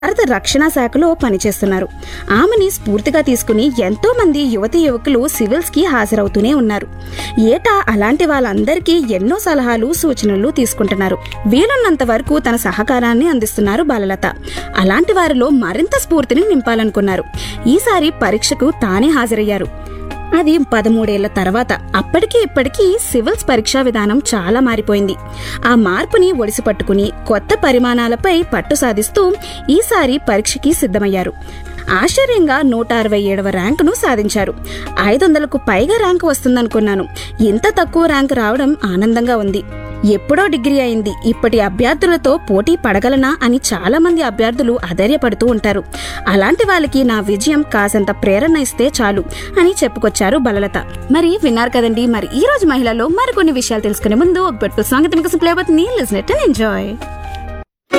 భారత రక్షణ శాఖలో పనిచేస్తున్నారు ఆమెని స్ఫూర్తిగా తీసుకుని ఎంతో మంది యువతి యువకులు సివిల్స్ కి హాజరవుతూనే ఉన్నారు ఏటా అలాంటి వాళ్ళందరికీ ఎన్నో సలహాలు సూచనలు తీసుకుంటున్నారు వీలున్నంత వరకు తన సహకారాన్ని అందిస్తున్నారు బాలలత అలాంటి వారిలో మరింత స్ఫూర్తిని నింపాలనుకున్నారు ఈసారి పరీక్షకు తానే హాజరయ్యారు అది పదమూడేళ్ల తర్వాత అప్పటికి ఇప్పటికీ సివిల్స్ పరీక్షా విధానం చాలా మారిపోయింది ఆ మార్పుని ఒడిసి పట్టుకుని కొత్త పరిమాణాలపై పట్టు సాధిస్తూ ఈసారి పరీక్షకి సిద్ధమయ్యారు ఆశ్చర్యంగా నూట అరవై ఏడవ ర్యాంకును సాధించారు ఐదు వందలకు పైగా ర్యాంకు వస్తుందనుకున్నాను ఇంత తక్కువ ర్యాంకు రావడం ఆనందంగా ఉంది ఎప్పుడో డిగ్రీ అయింది ఇప్పటి అభ్యర్థులతో పోటీ పడగలనా అని చాలా మంది అభ్యర్థులు అధైర్యపడుతూ ఉంటారు అలాంటి వాళ్ళకి నా విజయం కాసంత ప్రేరణ ఇస్తే చాలు అని చెప్పుకొచ్చారు బలలత మరి విన్నారు కదండి మరి ఈ రోజు మహిళలో మరికొన్ని విషయాలు తెలుసుకునే ముందు ఒక బెట్టు సాంగతి మీకు ప్లే అవుతుంది లిజనెట్ అండ్ ఎంజాయ్